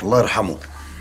الله يرحمه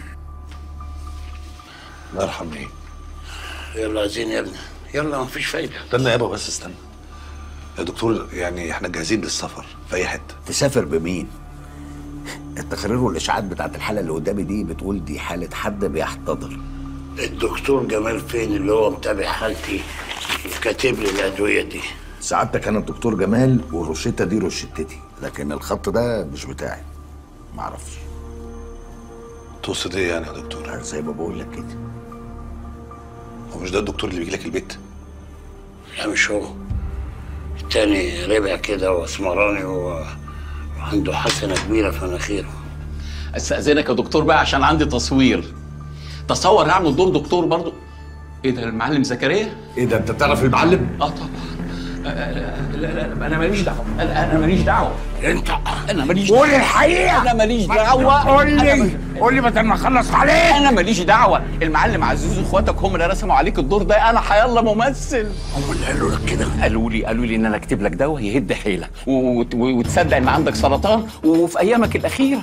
الله يرحم ايه يلا عايزين يا ابني يلا مفيش فايده استنى يابا بس استنى يا دكتور يعني احنا جاهزين للسفر في اي حته تسافر بمين التقارير والاشاعات بتاعت الحاله اللي قدامي دي بتقول دي حاله حد بيحتضر الدكتور جمال فين اللي هو متابع حالتي وكاتب لي الادويه دي سعادتك انا الدكتور جمال والروشته دي روشتتي لكن الخط ده مش بتاعي معرفش تقصد ايه يعني يا دكتور زي ما بقول لك كده هو مش ده الدكتور اللي بيجي لك البيت لا مش هو التاني ربع كده واسمراني و- وعنده حسنه كبيره في مناخيره استاذنك يا دكتور بقى عشان عندي تصوير تصور هعمل دور دكتور برضو ايه ده المعلم زكريا ايه ده انت تعرف المعلم اه طبعا آه، آه، لا لا انا ماليش دعوه انا أنا ماليش دعوه انت انا ماليش قول دعوة. الحقيقة. انا ماليش دعوه قول لي. أنا ماليش- قول لي بدل ما اخلص عليك انا ماليش دعوه المعلم عزيز واخواتك هم اللي رسموا عليك الدور ده انا حيالله ممثل هم اللي قالوا لك كده قالوا لي قالوا لي ان انا اكتب لك دواء يهد حيلك و- وت- وتصدق ان عندك سرطان وفي ايامك الاخيره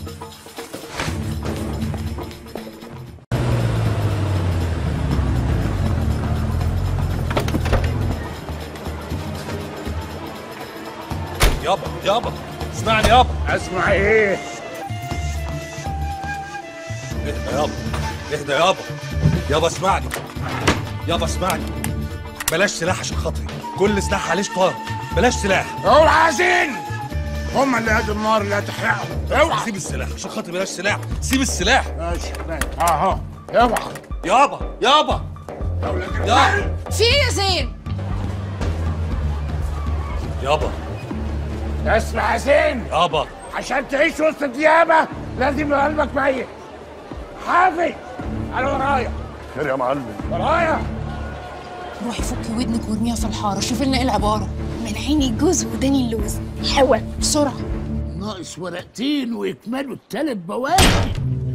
يابا يابا اسمعني يابا اسمع ايه اهدى يابا اهدى يابا يابا اسمعني يابا اسمعني بلاش سلاح عشان خاطري كل سلاح عليه شطار بلاش سلاح اوعى عايزين هم اللي هادوا النار اللي هتحرقهم اوعى سيب السلاح عشان خاطري بلاش سلاح سيب السلاح ماشي ماشي اهو اوعى يابا يابا يابا في ايه يا زين؟ يابا اسمع يا زين يابا عشان تعيش وسط الديابه لازم يبقى قلبك ميت حافظ على ورايا خير يا معلم ورايا روحي فكي ودنك وارميها في الحاره شوفي لنا ايه العباره من عيني الجوز وداني اللوز حوا بسرعه ناقص ورقتين ويكملوا التلات بواقي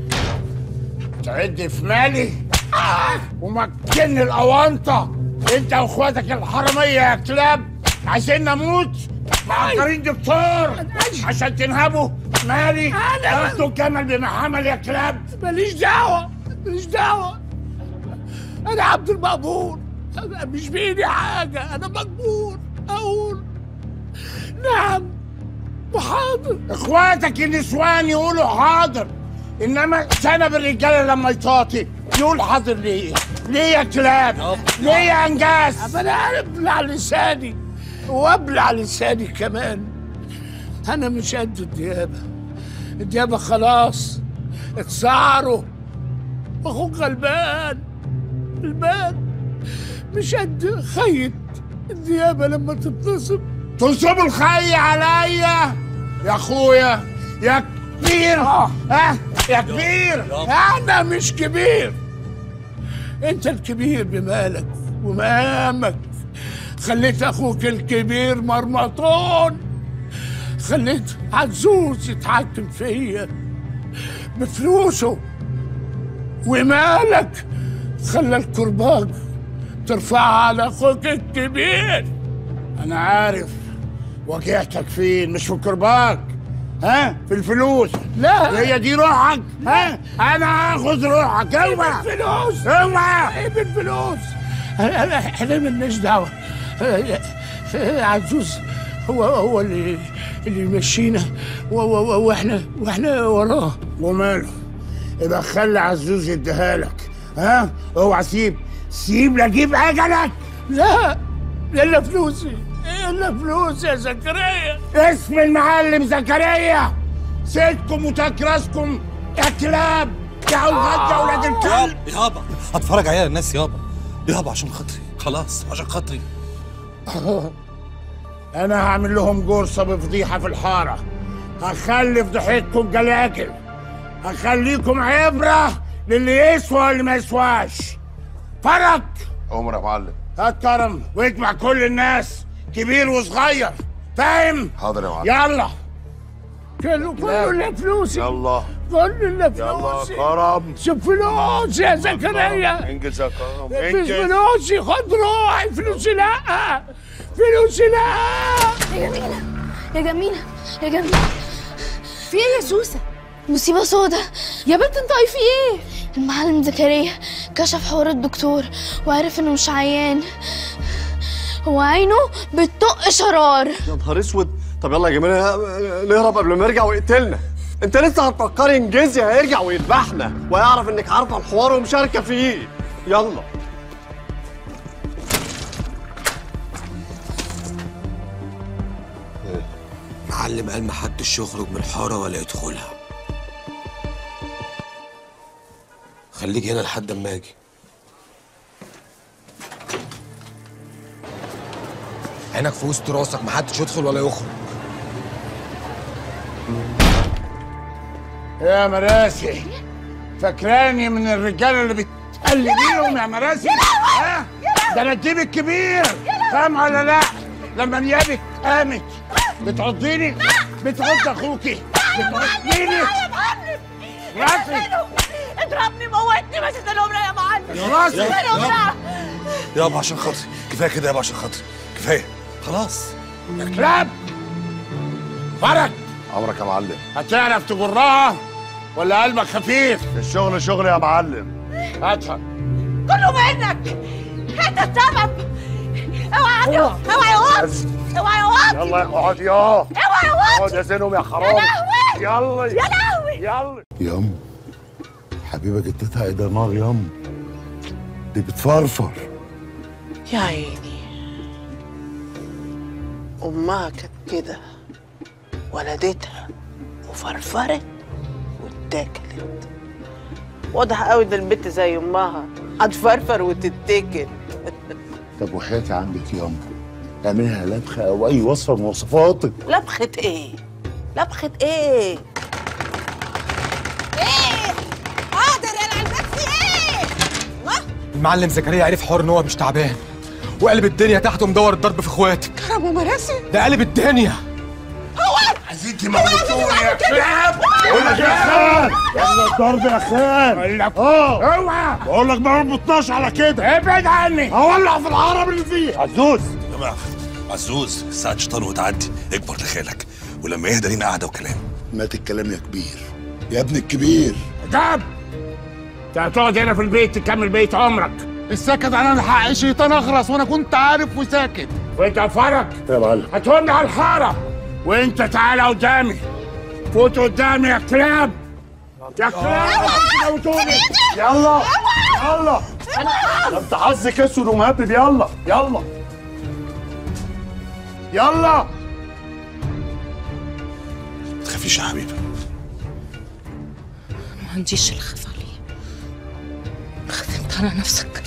تعد في مالي ومكن الاونطه انت واخواتك الحراميه يا كلاب عايزين نموت معطرين دكتور عشان تنهبوا مالي تاخدوا الجمل بما حمل يا كلاب ماليش دعوة ماليش دعوة أنا عبد المقبول أنا مش بإيدي حاجة أنا مجبور أقول نعم وحاضر اخواتك النسوان يقولوا حاضر انما سنب الرجاله لما يطاطي يقول حاضر ليه؟ ليه يا كلاب؟ ليه يا انجاز؟ أما أنا عارف أبلع لساني وأبلع لساني كمان أنا مش قد الديابة الديابة خلاص اتسعروا أخوك غلبان غلبان مش قد خيط الديابة لما تتنصب تنصب الخي عليا يا اخويا يا كبير ها يا كبير أنا مش كبير أنت الكبير بمالك ومقامك خليت أخوك الكبير مرمطون خليت عزوز يتحكم فيا بفلوسه ومالك خلى الكرباج ترفعها على أخوك الكبير انا عارف واجهتك فين مش في الكرباج ها في الفلوس لا هي دي روحك ها انا هاخد روحك اوعى الفلوس اوعى ايه بالفلوس انا احنا مالناش دعوه عزوز هو هو اللي اللي يمشينا و- و- و- واحنا واحنا وراه وماله يبقى خلي عزوز يديها لك ها اوعى سيب سيب لاجيب اجلك لا الا فلوسي الا فلوسي يا زكريا اسم المعلم زكريا سيدكم وتكراسكم يا كلاب يا اولاد يا اولاد الكلب يابا يابا هتفرج عليها الناس يابا يابا عشان خاطري خلاص عشان خاطري انا هعمل لهم جرصه بفضيحه في الحاره هخلي فضيحتكم جلاجل هخليكم عبره للي يسوى واللي ما يسواش فرج عمر يا معلم هات كرم واجمع كل الناس كبير وصغير فاهم حاضر يا معلم يلا كله كله الا فلوسي يلا كله الا يلا فلوسي كرم شوف فلوسي يا زكريا انجز يا كرم مش انجز فلوسي خد روحي فلوسي لا فلوسي لا يا جميله يا جميله يا جميله في ايه يا سوسه مصيبة سودا يا بنت انت في ايه المعلم زكريا كشف حوار الدكتور وعرف انه مش عيان هو عينه بتطق شرار يا نهار اسود طب يلا يا جماعه نهرب قبل ما يرجع ويقتلنا انت لسه هتفكري ان جزي هيرجع ويذبحنا ويعرف انك عارفه الحوار ومشاركه فيه يلا معلم قال محدش يخرج من الحارة ولا يدخلها خليك هنا لحد اما اجي عينك في وسط راسك محدش يدخل ولا يخرج يا مراسي فاكراني من الرجاله اللي بتقلي بيهم يا مراسي ها ده انا الديب الكبير فاهم ولا لا لما نيابك قامت بتعضيني بتعض اخوكي بتعضيني راسي اضربني موتني بس النمرة يا معلم يا راسي النمرة يابا عشان خاطري كفايه كده يابا عشان خاطري كفايه خلاص يا كلاب فرج عمرك يا معلم هتعرف تجرها ولا قلبك خفيف الشغل شغل يا معلم هاتها كله منك انت السبب اوعى يا اوعى يا واد اوعى يا واد يلا اقعد يا اوعى يا واد اقعد يا زينهم يا يا حرام لهوي يلا يا لهوي يلا يام حبيبك اديتها ايه ده نار يام دي بتفرفر يا عيني أمها كانت كده ولدتها وفرفرت واتاكلت واضح قوي ان البنت زي امها هتفرفر وتتاكل طب وحياتي عندك يام اعملها لبخه او اي وصفه من وصفاتك لبخة ايه؟ لبخة ايه؟ ايه قادر يا العلبسي ايه الله المعلم زكريا عرف حوار ان هو مش تعبان وقلب الدنيا تحته مدور الضرب في اخواتك كرم ومراسي ده قلب الدنيا عايزين تموتوني يا كلاب بقول لك يا خان يلا الضرب يا خان بقول لك اه اوعى بقول لك ما ربطناش على كده ابعد عني هولع في العرب اللي فيه عزوز يا جماعه عزوز ساعة شيطان وتعدي اكبر لخالك ولما يهدى لينا قعده وكلام مات الكلام يا كبير يا ابن الكبير جاب انت هتقعد هنا في البيت تكمل بيت عمرك السكت عن الحق شيطان اخرس وانا كنت عارف وساكت وانت يا فرج يا معلم هتقومني على الحاره وانت تعالى قدامي فوت قدامي يا كلاب يا كلاب تموتوني يلا يلا ده انت حظك اسود ومهبب يلا يلا يلا ما تخافيش يا حبيبي ما عنديش اللي خاف عليه خاف انت على نفسك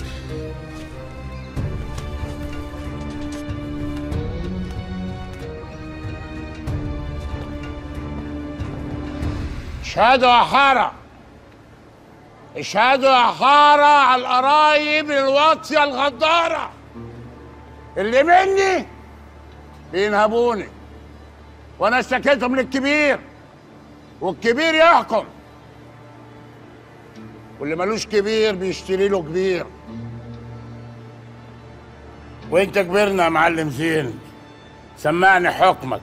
اشهدوا يا حاره اشهدوا يا حاره على القرايب الواطيه الغداره اللي مني بينهبوني وانا اشتكيتهم للكبير والكبير يحكم واللي ملوش كبير بيشتري له كبير وانت كبرنا يا معلم زين سمعني حكمك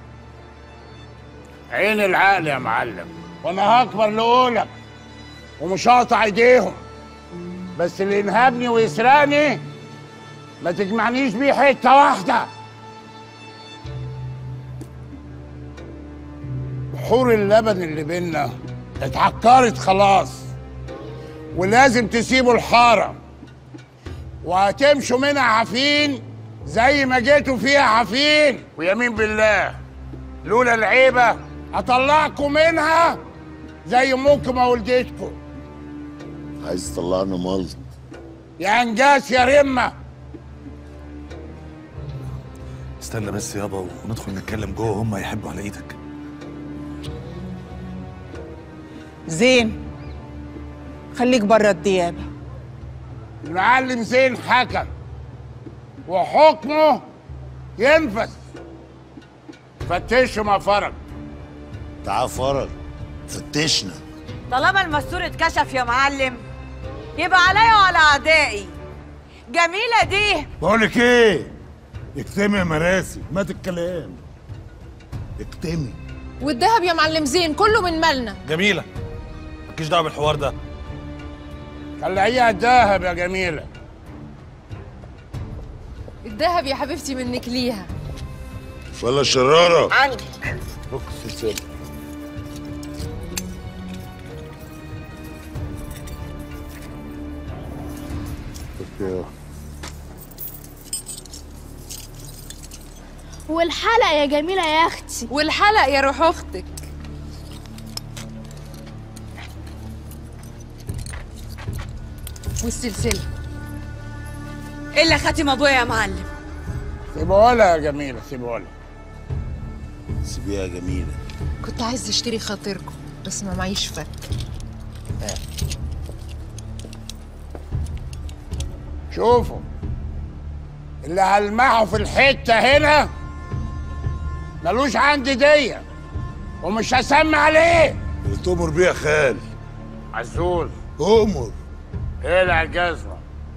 عين العقل يا معلم وانا هكبر لقولك ومش هقطع ايديهم بس اللي ينهبني ويسرقني ما تجمعنيش بيه حته واحده بحور اللبن اللي بينا اتعكرت خلاص ولازم تسيبوا الحاره وهتمشوا منها عفين زي ما جيتوا فيها عفين ويمين بالله لولا العيبه اطلعكم منها زي امكم ما ولدتكم عايز تطلعنا ملط يا انجاس يا رمه استنى بس يابا وندخل نتكلم جوه هم هيحبوا على ايدك زين خليك بره الديابة المعلم زين حكم وحكمه ينفذ فتشوا ما فرق تعال فرج فتشنا طالما المستور اتكشف يا معلم يبقى عليا وعلى اعدائي جميلة دي بقول لك ايه اكتمي يا مراسي مات الكلام اكتمي والذهب يا معلم زين كله من مالنا جميله مالكيش دعوه بالحوار ده خليها دهب يا جميله الذهب يا حبيبتي منك ليها ولا الشرارة عندك فك السلسلة فك والحلقة يا جميلة يا أختي والحلق يا روح أختك والسلسلة الا خاتم ابويا يا معلم سيبوها لها يا جميله سيبوها لها سيبيها جميلة كنت عايز اشتري خاطركم بس ما معيش فك شوفوا اللي هلمحه في الحته هنا ملوش عندي ديه ومش هسمي عليه اللي تؤمر بيه يا خال عزوز أؤمر اقلع الجزمه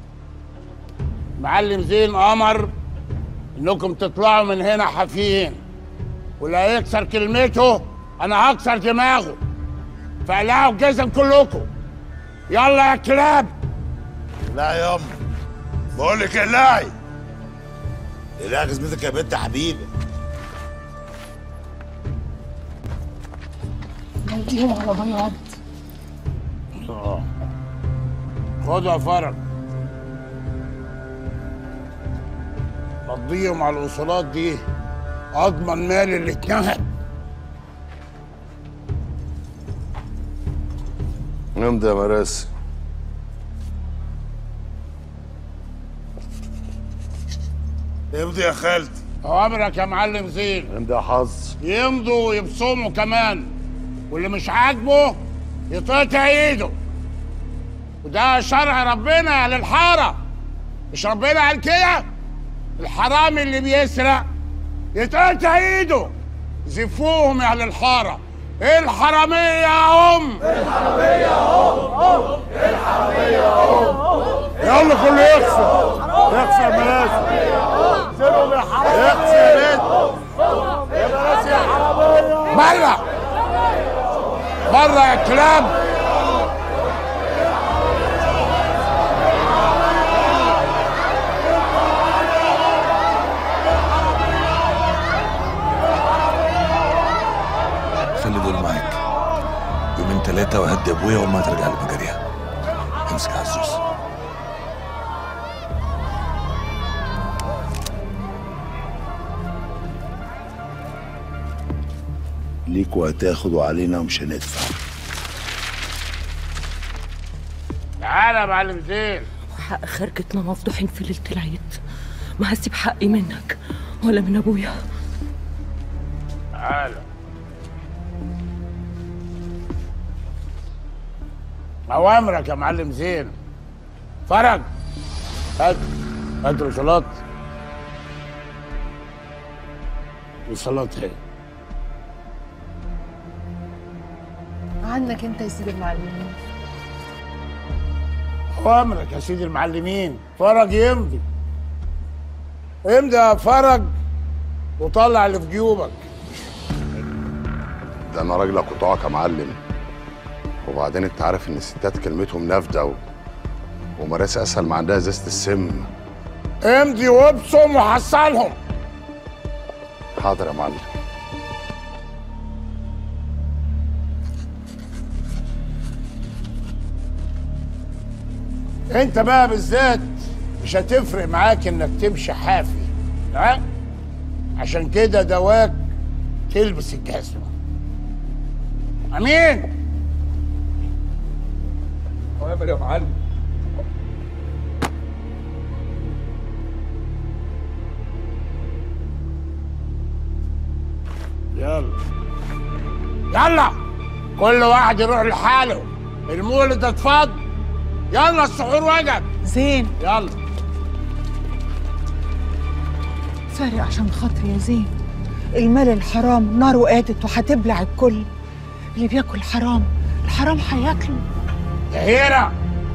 معلم زين امر انكم تطلعوا من هنا حافيين واللي هيكسر كلمته انا هكسر دماغه فقلعوا الجزم كلكم يلا يا كلاب لا يا أم بقول لك اقلعي اقلعي جزمتك يا بنت حبيبي نوديهم على بياض اه خدوا يا فرج قضيهم على الوصولات دي اضمن مال اللي اتنهب نمضي يا مراسي امضي يا خالتي اوامرك يا معلم زين امضي يا حظ يمضوا ويبصموا كمان واللي مش عاجبه يتقطع ايده وده شرع ربنا للحارة مش ربنا قال كده الحرامي اللي بيسرق يتقطع ايده زفوهم يا اهل الحارة ايه الحرامية يا ام الحرامية يا ام الحرامية يا ام يلا كله يكسر يكسر مراسم سيبهم يا حرامية يكسر يا بنت يا حرامية بره بره يا كلاب خلي دول معاك يومين ثلاثة وهدي أبويا وأما ترجع لمجاريها امسك يا عزوز ليكوا هتاخدوا علينا ومش هندفع تعالى يا معلم زين حق خرجتنا مفضوحين في ليلة العيد ما هسيب حقي منك ولا من ابويا تعالى أوامرك يا معلم زين فرج هات هات وصلات وصلات هي عنك انت يا سيدي المعلمين أوامرك يا سيدي المعلمين فرج يمضي امضي يا فرج وطلع اللي في جيوبك ده انا راجلك وطاعك يا معلم وبعدين انت عارف ان الستات كلمتهم نافده و... ومراسي اسهل ما عندها ازازه السم امضي وابصم وحصلهم حاضر يا معلم انت بقى بالذات مش هتفرق معاك انك تمشي حافي ها عشان كده دواك تلبس الجزمه امين اوامر يا معلم يلا يلا كل واحد يروح لحاله المولد اتفضل يلا السحور وجب زين يلا فارق عشان خاطري يا زين المال الحرام ناره قادت وهتبلع الكل اللي بياكل حرام الحرام هياكله يا هيرة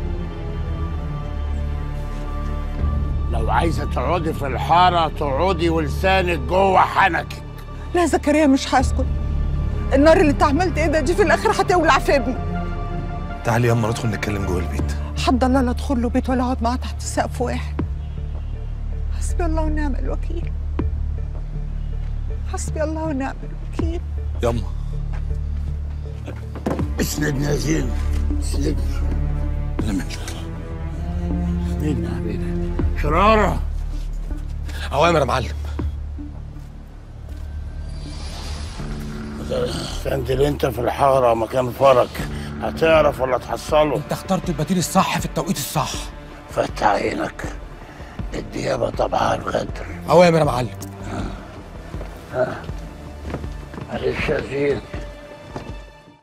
لو عايزة تقعدي في الحارة تقعدي ولسانك جوه حنكك لا زكريا مش هسكت النار اللي انت عملت ايه ده دي في الاخر هتولع في ابني تعالي ياما ندخل نتكلم جوه البيت حد الله لا ادخل له بيت ولا اقعد معاه تحت سقف واحد حسبي الله ونعم الوكيل حسبي الله ونعم الوكيل ياما اسندني يا زين اسندني لما اسندني يا حبيبي شرارة اوامر يا معلم تنزل انت في الحارة مكان فرج هتعرف ولا تحصله انت اخترت البديل الصح في التوقيت الصح فتح عينك الديابة طبعها الغدر اوامر يا معلم ها معلش يا زين